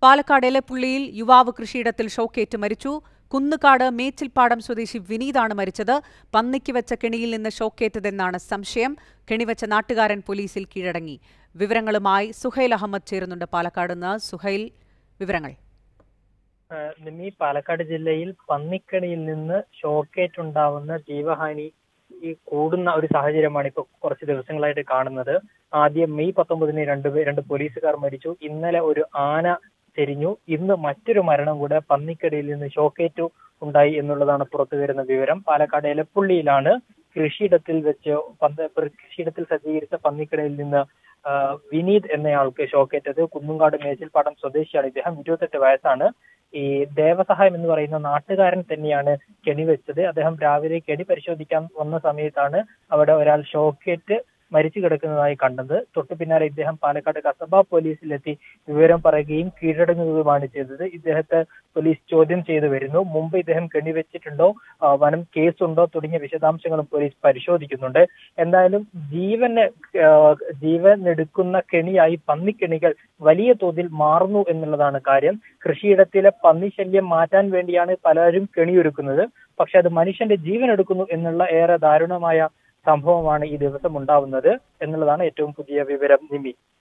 പാലക്കാട് എലപ്പുള്ളിയിൽ യുവാവ് കൃഷിയിടത്തിൽ ഷോക്കേറ്റ് മരിച്ചു കുന്നുകാട് മേച്ചിൽപ്പാടം സ്വദേശി വിനീതാണ് മരിച്ചത് പന്നിക്ക് വെച്ച കെണിയിൽ നിന്ന് ഷോക്കേറ്റതെന്നാണ് സംശയം കെണിവെച്ച നാട്ടുകാരൻ പോലീസിൽ കീഴടങ്ങി വിവരങ്ങളുമായി സുഹൈൽ അഹമ്മദ് ചേരുന്നുണ്ട് പാലക്കാട് നിന്ന് സുഹൈൽ വിവരങ്ങൾ ഏഹ് നിമ്മി പാലക്കാട് ജില്ലയിൽ പന്നിക്കണിയിൽ നിന്ന് ഷോക്കേറ്റ് ഉണ്ടാവുന്ന ജീവഹാനി ഈ കൂടുന്ന ഒരു സാഹചര്യമാണ് ഇപ്പൊ കുറച്ച് ദിവസങ്ങളായിട്ട് കാണുന്നത് ആദ്യം മെയ് പത്തൊമ്പതിന് രണ്ട് പേ- രണ്ട് പോലീസുകാർ മരിച്ചു ഇന്നലെ ഒരു ആന ചെരിഞ്ഞു ഇന്ന് മറ്റൊരു മരണം കൂടെ പന്നിക്കടിയിൽ നിന്ന് ഷോക്കേറ്റ് ഉണ്ടായി എന്നുള്ളതാണ് പുറത്തു വരുന്ന വിവരം പാലക്കാട് എലപ്പുള്ളിയിലാണ് കൃഷിയിടത്തിൽ വെച്ച് പന്ത് കൃഷിയിടത്തിൽ സജ്ജീകരിച്ച പന്നിക്കടയിൽ നിന്ന് ആ, വിനീത് എന്നയാൾക്ക് ഷോക്കേറ്റത് കുന്നുംകാട് മേച്ചിൽപ്പാടം സ്വദേശിയാണ് ഇദ്ദേഹം ഇരുപത്തെട്ട് വയസ്സാണ് ഈ ദേവസഹായം എന്ന് പറയുന്ന നാട്ടുകാരൻ തന്നെയാണ് കെണി വെച്ചത് അദ്ദേഹം രാവിലെ കെണി പരിശോധിക്കാൻ വന്ന സമയത്താണ് അവിടെ ഒരാൾ ഷോക്കേറ്റ് മരിച്ചു കിടക്കുന്നതായി കണ്ടത് തൊട്ടു പിന്നാലെ ഇദ്ദേഹം പാലക്കാട് കസബ പോലീസിലെത്തി വിവരം പറയുകയും കീഴടങ്ങുകയുമാണ് ചെയ്തത് ഇദ്ദേഹത്തെ പോലീസ് ചോദ്യം ചെയ്തു വരുന്നു മുമ്പ് ഇദ്ദേഹം കെണി വെച്ചിട്ടുണ്ടോ ആ, വനം കേസുണ്ടോ തുടങ്ങിയ വിശദാംശങ്ങളും പോലീസ് പരിശോധിക്കുന്നുണ്ട് എന്തായാലും ജീവന് ആ, ജീവൻ എടുക്കുന്ന കെണിയായി പന്നിക്കെണികൾ വലിയ തോതിൽ മാറുന്നു എന്നുള്ളതാണ് കാര്യം കൃഷിയിടത്തിലെ പന്നിശല്യം മാറ്റാൻ വേണ്ടിയാണ് പലരും കെണിയൊരുക്കുന്നത് പക്ഷെ അത് മനുഷ്യന്റെ ജീവൻ എടുക്കുന്നു എന്നുള്ള ഏറെ ദാരുണമായ സംഭവമാണ് ഈ ദിവസം ഉണ്ടാവുന്നത് എന്നുള്ളതാണ് ഏറ്റവും പുതിയ വിവരം നിമി